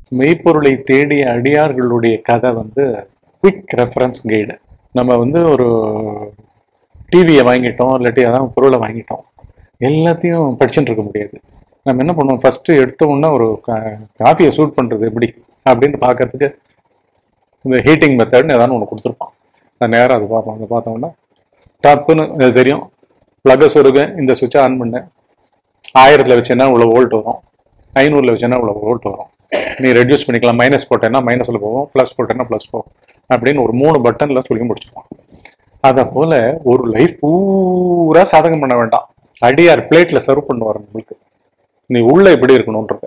மெய்ப்பொருளை தேடிய அடியார்களுடைய கதை வந்து குவிக் ரெஃபரன்ஸ் கைடு நம்ம வந்து ஒரு டிவியை வாங்கிட்டோம் இல்லாட்டி அதான் பொருளை வாங்கிட்டோம் எல்லாத்தையும் படிச்சுட்டு இருக்க முடியாது நம்ம என்ன பண்ணுவோம் ஃபர்ஸ்ட் எடுத்த உடனே ஒரு காஃபியை சூட் பண்றது எப்படி அப்படின்னு பார்க்கறதுக்கு இந்த ஹீட்டிங் மெத்தட்னு ஏதாவது ஒன்று கொடுத்துருப்பான் நான் நேராக அது பார்ப்போம் அதை பார்த்தோம்னா டப்புன்னு அது தெரியும் ப்ளக்கை சொருக இந்த சுவிட்சை ஆன் பண்ணேன் ஆயிரத்தில் வச்சேன்னா இவ்வளோ வோல்ட் வரும் ஐநூறுல வச்சேன்னா இவ்வளோ வோல்ட் வரும் நீ ரெடியூஸ் பண்ணிக்கலாம் மைனஸ் போட்டேன்னா மைனஸில் போகும் ப்ளஸ் போட்டேன்னா ப்ளஸ் போகும் அப்படின்னு ஒரு மூணு பட்டனில் சொல்லி முடிச்சிருப்பான் அதை போல ஒரு லைஃப் பூரா சாதகம் பண்ண வேண்டாம் அடியார் பிளேட்ல சர்வ் பண்ணுவார் நம்மளுக்கு நீ உள்ள எப்படி இருக்கணும்ன்றத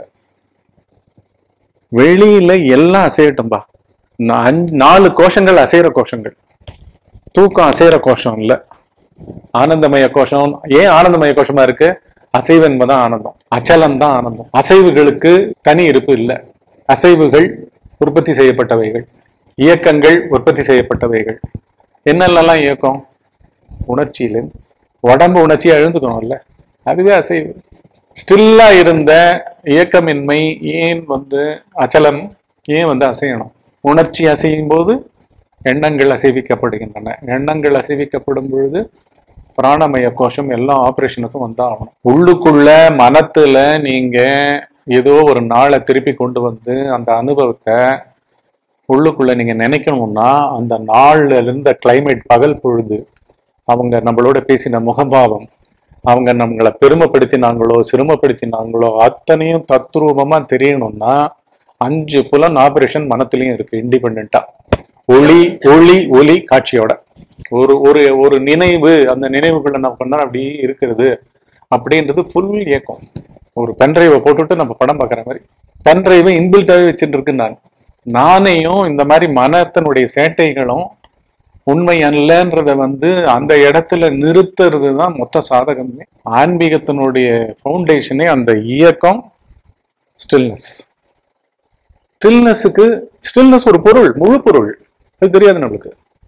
வெளியில எல்லாம் அசையட்டும்பா நா- அஞ்சு- நாலு கோஷங்கள் அசைகிற கோஷங்கள் தூக்கம் அசைகிற கோஷம் இல்ல ஆனந்தமய கோஷம் ஏன் ஆனந்தமய கோஷமா இருக்கு அசைவு என்பதான் ஆனந்தம் அச்சலம் தான் ஆனந்தம் அசைவுகளுக்கு தனி இருப்பு இல்லை அசைவுகள் உற்பத்தி செய்யப்பட்டவைகள் இயக்கங்கள் உற்பத்தி செய்யப்பட்டவைகள் என்னென்னலாம் இயக்கம் உணர்ச்சியிலேருந்து உடம்பு உணர்ச்சியை எழுந்துக்கணும்ல அதுவே அசைவு ஸ்டில்லா இருந்த இயக்கமின்மை ஏன் வந்து அச்சலம் ஏன் வந்து அசையணும் உணர்ச்சி அசையும் போது எண்ணங்கள் அசைவிக்கப்படுகின்றன எண்ணங்கள் அசைவிக்கப்படும் பொழுது பிராணமய கோஷம் எல்லா ஆபரேஷனுக்கும் வந்தா ஆகணும் உள்ளுக்குள்ள மனத்துல நீங்க ஏதோ ஒரு நாளை திருப்பி கொண்டு வந்து அந்த அனுபவத்தை உள்ளுக்குள்ள நீங்க நினைக்கணும்னா அந்த நாள்ல இருந்த கிளைமேட் பகல் பொழுது அவங்க நம்மளோட பேசின முகபாவம் அவங்க நம்மளை பெருமைப்படுத்தினாங்களோ சிறுமைப்படுத்தினாங்களோ அத்தனையும் தத்ரூபமா தெரியணும்னா அஞ்சு புலன் ஆபரேஷன் மனத்திலையும் இருக்கு இண்டிபெண்டா ஒளி ஒளி ஒலி காட்சியோட ஒரு ஒரு ஒரு நினைவு அந்த நினைவுக்குள்ள நம்ம பண்ணா அப்படி இருக்கிறது அப்படின்றது ஃபுல் இயக்கம் ஒரு பென்ட்ரைவை போட்டுட்டு நம்ம படம் பார்க்குற மாதிரி பென்ட்ரைவை இன்பில்ட்டாவே வச்சுட்டு இருக்கு நான் நானேயும் இந்த மாதிரி மனத்தினுடைய சேட்டைகளும் உண்மை அல்லன்றத வந்து அந்த இடத்துல நிறுத்துறது தான் மொத்த சாதகமே ஆன்மீகத்தினுடைய ஃபவுண்டேஷனே அந்த இயக்கம் ஸ்டில்னஸ் ஸ்டில்னஸுக்கு ஸ்டில்னஸ் ஒரு பொருள் முழு பொருள் அது தெரியாது நம்மளுக்கு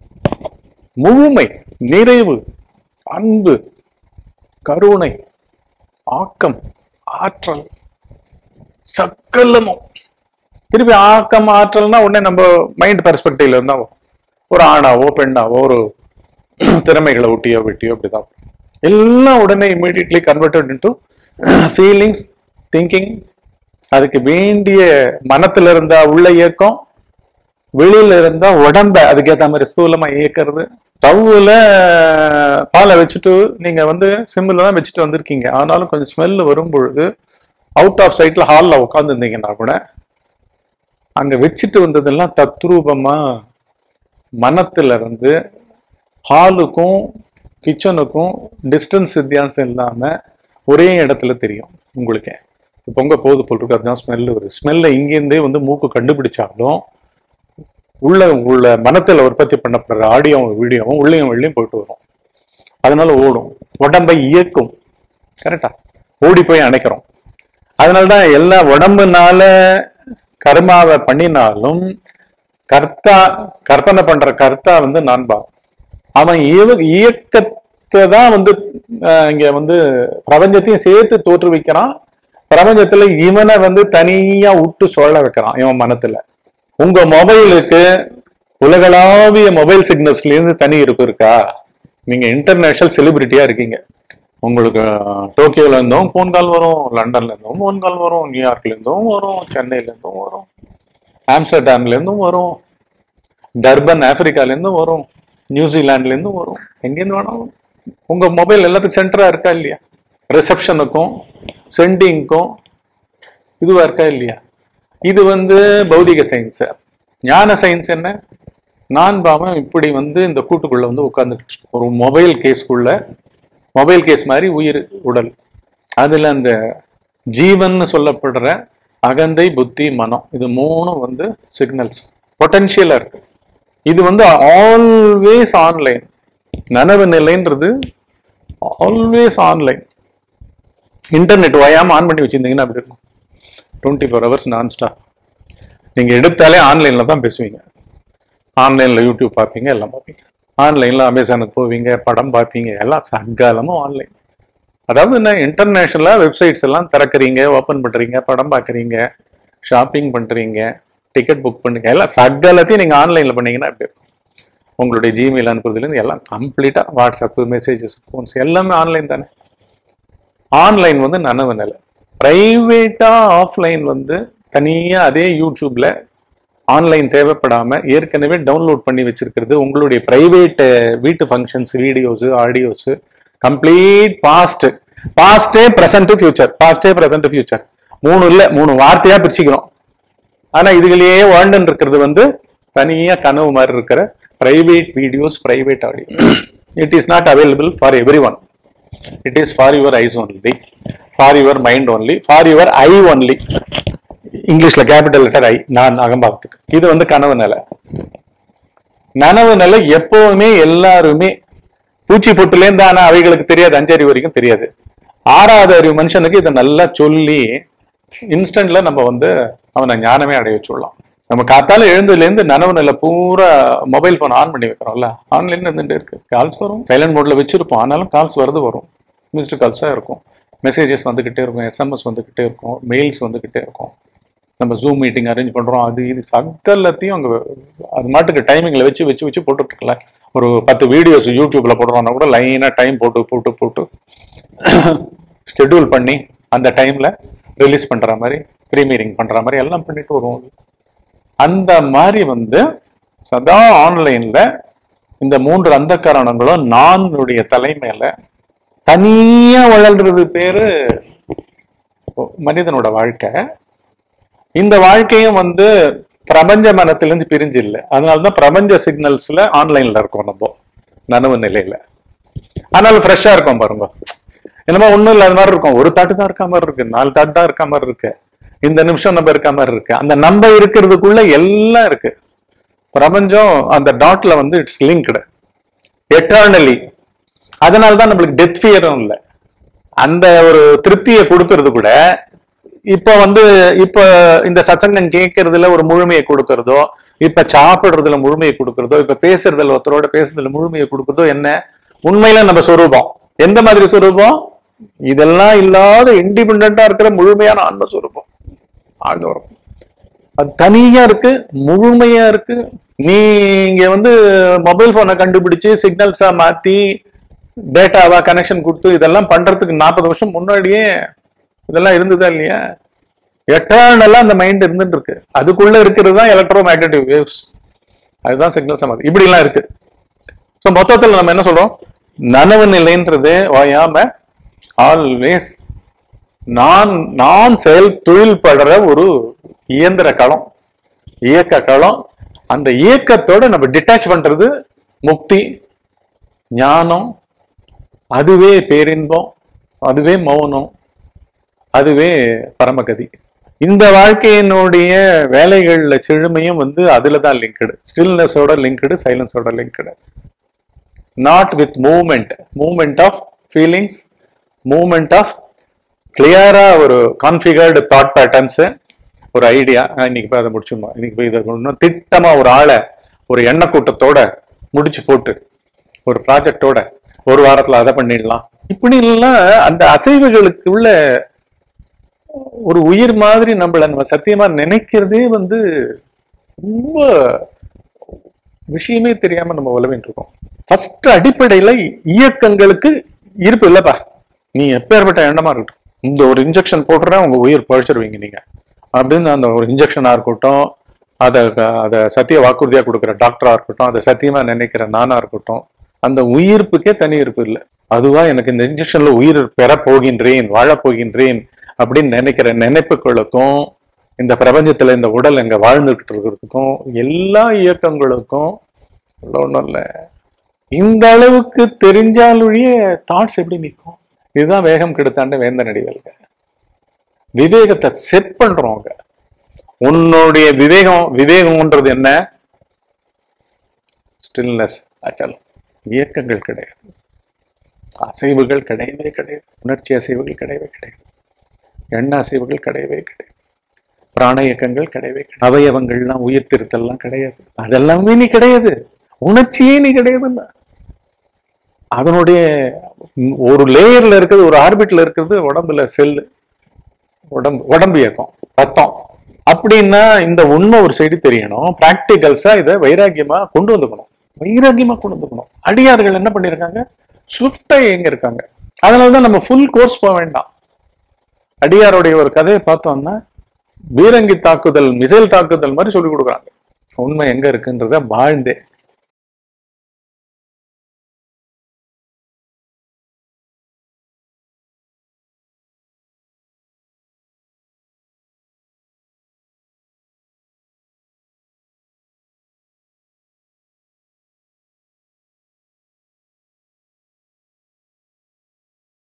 முழுமை நிறைவு அன்பு கருணை ஆக்கம் ஆற்றல் சக்கலமும் திருப்பி ஆக்கம் ஆற்றல்னா உடனே நம்ம மைண்ட் பெர்ஸ்பெக்டிவ்ல இருந்தா வரும். ஒரு ஆணாவோ பெண்ணாவோ ஒரு திறமைகளை ஒட்டியோ வெட்டியோ அப்படிதான் எல்லாம் உடனே immediately converted into feelings thinking அதுக்கு வேண்டிய மனத்துல இருந்தா உள்ள இயக்கம் வெளியில இருந்தா உடம்ப அதுக்கேத்த மாதிரி ஸ்தூலமா இயக்கிறது ஸ்டவ்ல பாலை வச்சுட்டு நீங்க வந்து சிம்மில் தான் வச்சுட்டு வந்திருக்கீங்க ஆனாலும் கொஞ்சம் ஸ்மெல் வரும் பொழுது அவுட் ஆஃப் சைட்ல ஹாலில் உட்காந்துருந்தீங்கன்னா கூட அங்க வச்சுட்டு வந்ததெல்லாம் தத்ரூபமா மனத்துல இருந்து ஹாலுக்கும் கிச்சனுக்கும் டிஸ்டன்ஸ் வித்தியாசம் இல்லாம ஒரே இடத்துல தெரியும் உங்களுக்கு பொங்க போது போல் இருக்கு அதுதான் ஸ்மெல் வருது ஸ்மெல்ல இங்கேருந்தே வந்து மூக்கு கண்டுபிடிச்சாலும் உள்ள உள்ள மனத்துல உற்பத்தி பண்ணப்படுற ஆடியோவும் வீடியோவும் உள்ளேயும் வெளியும் போயிட்டு வரும் அதனால ஓடும் உடம்பை இயக்கும் கரெக்டா ஓடி போய் அணைக்கிறோம் அதனாலதான் எல்லா உடம்புனால கர்மாவை பண்ணினாலும் கர்த்தா கற்பனை பண்ற கர்த்தா வந்து நான் பாவம் அவன் இய- இயக்கத்தை தான் வந்து அஹ், இங்க வந்து பிரபஞ்சத்தையும் சேர்த்து தோற்றுவிக்கிறான் பிரபஞ்சத்துல இவனை வந்து தனியா விட்டு சொல்ல வைக்கிறான் இவன் மனத்துல உங்க மொபைலுக்கு உலகளாவிய மொபைல் சிக்னல்ஸ்ல இருந்து தனி இருப்பு இருக்கா நீங்க இன்டர்நேஷனல் செலிபிரிட்டியா இருக்கீங்க உங்களுக்கு அஹ், டோக்கியோல இருந்தும் ஃபோன் கால் வரும் லண்டன்ல இருந்தும் ஃபோன் கால் வரும் நியூயார்க்ல இருந்தும் வரும் சென்னையில இருந்தும் வரும் ஆம்ஸ்டர்டாம்ல இருந்தும் வரும் டர்பன் ஆப்பிரிக்கால இருந்தும் வரும் நியூசிலாந்துல இருந்தும் வரும் எங்கேருந்து வேணாலும் உங்க மொபைல் எல்லாத்துக்கும் சென்டரா இருக்கா இல்லையா ரிசப்ஷனுக்கும் சென்டிங்க்கும் இதுவா இருக்கா இல்லையா இது வந்து பௌதிக சயின்ஸ் ஞான சயின்ஸ் என்ன நான் பாவம் இப்படி வந்து இந்த கூட்டுக்குள்ள வந்து உட்கார்ந்துட்டு ஒரு மொபைல் கேஸ்க்குள்ள மொபைல் கேஸ் மாதிரி உயிர் உடல் அதுல அந்த ஜீவன்னு சொல்லப்படுற அகந்தை புத்தி மனம் இது மூணும் வந்து சிக்னல்ஸ் பொட்டன்ஷியலா இருக்கு இது வந்து ஆல்வேஸ் ஆன்லைன் நனவு நிலைன்றது ஆல்வேஸ் ஆன்லைன் இன்டர்நெட் ஓயாம ஆன் பண்ணி வச்சிருந்தீங்கன்னா அப்படி இருக்கும் twenty four hours non stop நீங்க எடுத்தாலே ஆன்லைன்ல தான் பேசுவீங்க ஆன்லைன்ல யூடியூப் பார்ப்பீங்க எல்லாம் பார்ப்பீங்க ஆன்லைன்ல அமேசானுக்கு போவீங்க படம் பார்ப்பீங்க எல்லாம் சக்காலமும் ஆன்லைன் அதாவது என்ன இன்டர்நேஷனலா வெப்சைட்ஸ் எல்லாம் திறக்கறீங்க ஓப்பன் பண்றீங்க படம் பார்க்கறீங்க ஷாப்பிங் பண்றீங்க டிக்கெட் புக் பண்ணுங்க எல்லாம் சகலத்தையும் நீங்க ஆன்லைன்ல பண்ணீங்கன்னா எப்படி இருக்கும் உங்களுடைய ஜிமெயில் அனுப்புறதுலேருந்து எல்லாம் கம்ப்ளீட்டா வாட்ஸ்அப் மெசேஜஸ் ஃபோன்ஸ் எல்லாமே ஆன்லைன் தானே ஆன்லைன் வந்து நனவு நிலை பிரைவேட்டா ஆஃப்லைன் வந்து தனியா அதே யூடியூப்ல ஆன்லைன் தேவைப்படாம ஏற்கனவே டவுன்லோட் பண்ணி வச்சிருக்கிறது உங்களுடைய பிரைவேட் வீட்டு functions videos audios complete past பாஸ்டே பிரசன்ட் ஃபியூச்சர் பாஸ்டே பிரசன்ட் ஃபியூச்சர் மூணு இல்ல மூணு வார்த்தையா பிரிச்சுக்கிறோம் ஆனா இதுகளையே வாழ்ந்துன்னு இருக்கிறது வந்து தனியா கனவு மாதிரி இருக்கிற private videos private audio it is not available for everyone it is for your eyes only for your mind only for your I only இங்கிலீஷ்ல கேபிட்டல் லெட்டர் ஐ நான் அகம்பாவத்துக்கு இது வந்து கனவு நிலை நனவு நிலை எப்பவுமே எல்லாருமே பூச்சி பொட்டுலேருந்து ஆனா அவைகளுக்கு தெரியாது அஞ்சறிவு வரைக்கும் தெரியாது ஆறாவது அறிவு மனுஷனுக்கு இதை நல்லா சொல்லி இன்ஸ்டன்ட்ல நம்ம வந்து அவனை ஞானமே அடைய வச்சுடலாம் நம்ம காத்தால எழுந்ததுலேருந்து நனவு நிலை பூரா மொபைல் ஃபோன் ஆன் பண்ணி வைக்கிறோம்ல ஆன்லைன்ல இருந்துட்டு இருக்கு கால்ஸ் வரும் சைலண்ட் மோட்ல வச்சிருப்போம் ஆனாலும் கால்ஸ் வருது வரும் மிஸ்டு கால்ஸா இருக்கும் மெசேஜஸ் வந்துகிட்டே இருக்கும் எஸ்எம்எஸ் வந்துகிட்டே இருக்கும் மெயில்ஸ் வந்துகிட்டே இருக்கும் நம்ம ஜூம் மீட்டிங் அரேஞ்ச் பண்றோம் அது இது சகலத்தையும் அங்க அது மாட்டுக்கு டைமிங்ல வச்சு வச்சு வச்சு போட்டுட்டு இருக்கல ஒரு பத்து வீடியோஸ் யூடியூப்ல போடுறோம்னா கூட லைனா டைம் போட்டு போட்டு போட்டு ஸ்கெடியூல் பண்ணி அந்த டைம்ல ரிலீஸ் பண்ற மாதிரி ப்ரீமியரிங் பண்ற மாதிரி எல்லாம் பண்ணிட்டு வருவோம் அந்த மாதிரி வந்து சதா ஆன்லைன்ல இந்த மூன்று அந்த காரணங்களும் நானுடைய தலைமையில தனியா வளர்றது பேரு மனிதனோட வாழ்க்கை இந்த வாழ்க்கையும் வந்து பிரபஞ்ச மனத்திலிருந்து பிரிஞ்சு இல்லை அதனாலதான் பிரபஞ்ச சிக்னல்ஸ்ல ஆன்லைன்ல இருக்கோம் நம்ம நனவு நிலையில ஆனாலும் ஃப்ரெஷ்ஷா இருக்கும் பாருங்க என்னமோ ஒண்ணும் இல்லாத மாதிரி இருக்கும் ஒரு தாட்டு தான் இருக்க மாதிரி இருக்கு நாலு தாட்டு தான் இருக்க மாதிரி இருக்கு இந்த நிமிஷம் நம்ம இருக்க மாதிரி இருக்கு அந்த நம்ம இருக்கிறதுக்குள்ள எல்லாம் இருக்கு பிரபஞ்சம் அந்த டாட்ல வந்து இட்ஸ் லிங்க்டு எட்டர்னலி அதனால தான் நம்மளுக்கு டெத் ஃபியரும் இல்லை அந்த ஒரு திருப்தியை கொடுக்கறது கூட இப்ப வந்து இப்ப இந்த சச்சங்கம் கேட்கறதுல ஒரு முழுமையை கொடுக்கறதோ இப்ப சாப்பிடுறதுல முழுமையை கொடுக்கறதோ இப்ப பேசுறதுல ஒருத்தரோட பேசுறதுல முழுமையை கொடுக்கறதோ என்ன உண்மையில நம்ம சொரூபம் எந்த மாதிரி சொரூபம் இதெல்லாம் இல்லாத இண்டிபெண்டா இருக்கிற முழுமையான ஆன்ம சொரூபம் ஆழ்ந்த உறக்கம் அது தனியா இருக்கு முழுமையா இருக்கு நீங்க வந்து மொபைல் போனை கண்டுபிடிச்சு சிக்னல்ஸா மாத்தி டேட்டாவா கனெக்ஷன் கொடுத்து இதெல்லாம் பண்றதுக்கு நாற்பது வருஷம் முன்னாடியே இதெல்லாம் இருந்ததா இல்லையா எட்டர்னலா அந்த மைண்ட் இருந்துட்டு இருக்கு அதுக்குள்ள இருக்கிறது தான் எலக்ட்ரோ மேக்னட்டிக் வேவ்ஸ் அதுதான் சிக்னல் சமாதி இப்படி எல்லாம் இருக்கு ஸோ மொத்தத்தில் நம்ம என்ன சொல்றோம் நனவு நிலைன்றது ஓயாம ஆல்வேஸ் நான் நான் செயல் தொழில் படுற ஒரு இயந்திர களம் இயக்க களம் அந்த இயக்கத்தோட நம்ம டிட்டாச் பண்றது முக்தி ஞானம் அதுவே பேரின்பம் அதுவே மௌனம் அதுவே பரமகதி இந்த வாழ்க்கையினுடைய வேலைகள்ல செழுமையும் வந்து அதுல தான் லிங்க்டு ஸ்டில்னஸோட லிங்க்டு சைலன்ஸோட linked not with moment moment of feelings moment of கிளியரா ஒரு கான்ஃபிகர்டு தாட் பேட்டர்ன்ஸ் ஒரு ஐடியா இன்னைக்கு போய் அதை முடிச்சுமா இன்னைக்கு போய் இதை இன்னும் திட்டமா ஒரு ஆளை ஒரு எண்ணெய் கூட்டத்தோட முடிச்சு போட்டு ஒரு ப்ராஜெக்டோட ஒரு வாரத்துல அதை பண்ணிடலாம் இப்படி எல்லாம் அந்த அசைவுகளுக்கு உள்ள ஒரு உயிர் மாதிரி நம்மள நம்ம சத்தியமா நினைக்கிறதே வந்து ரொம்ப விஷயமே தெரியாம நம்ம உழவிட்டு இருக்கோம் ஃபர்ஸ்ட் அடிப்படையில இயக்கங்களுக்கு இருப்பு இல்லப்பா நீ எப்பேற்பட்ட எண்ணமா இருக்கட்டும் இந்த ஒரு இன்ஜெக்ஷன் போட்டுறேன் உங்க உயிர் பழிச்சிருவீங்க நீங்க அப்படின்னு அந்த ஒரு இன்ஜெக்ஷனா இருக்கட்டும் அதை அதை சத்திய வாக்குறுதியா கொடுக்குற டாக்டரா இருக்கட்டும் அதை சத்தியமா நினைக்கிற நானா இருக்கட்டும் அந்த உயிர்ப்புக்கே தனி இருப்பு இல்லை அதுவா எனக்கு இந்த இன்ஜெக்ஷன்ல உயிர் பெற போகின்றேன் வாழப் போகின்றேன் அப்படின்னு நினைக்கிற நினைப்புகளுக்கும் இந்த பிரபஞ்சத்துல இந்த உடல் எங்க வாழ்ந்துகிட்டு இருக்கிறதுக்கும் எல்லா இயக்கங்களுக்கும் ஒன்றும் இல்லை இந்த அளவுக்கு தெரிஞ்சாலுடைய தாட்ஸ் எப்படி நிற்கும் இதுதான் வேகம் கெடுத்தாண்டு வேந்த நடிகள்க விவேகத்தை செட் பண்றோங்க உன்னுடைய விவேகம் விவேகம்ன்றது என்ன ஸ்டில்னஸ் அச்சலம் இயக்கங்கள் கிடையாது அசைவுகள் கிடையவே கிடையாது உணர்ச்சி அசைவுகள் கிடையவே கிடையாது எண்ண அசைவுகள் கிடையவே கிடையாது பிராண இயக்கங்கள் கிடையவே கிடையாது அவயவங்கள்லாம் உயிர் திருத்தல்லாம் கிடையாது அதெல்லாமே நீ கிடையாது உணர்ச்சியே நீ கிடையாதுல்ல அதனுடைய ஒரு லேயர்ல இருக்கிறது ஒரு ஆர்பிட்ல இருக்கிறது உடம்புல செல்லு உடம்பு உடம்பு இயக்கம் ரத்தம் அப்படின்னா இந்த உண்மை ஒரு சைடு தெரியணும் பிராக்டிகல்ஸா இதை வைராக்கியமா கொண்டு வந்துக்கணும் வைராக்கியமா கொண்டு வந்துக்கணும் அடியார்கள் என்ன பண்ணிருக்காங்க ஸ்விஃப்டா எங்க இருக்காங்க அதனாலதான் நம்ம ஃபுல் கோர்ஸ் போக வேண்டாம் அடியாருடைய ஒரு கதையை பார்த்தோம்னா பீரங்கி தாக்குதல் மிசைல் தாக்குதல் மாதிரி சொல்லி கொடுக்குறாங்க உண்மை எங்க இருக்குன்றத வாழ்ந்தே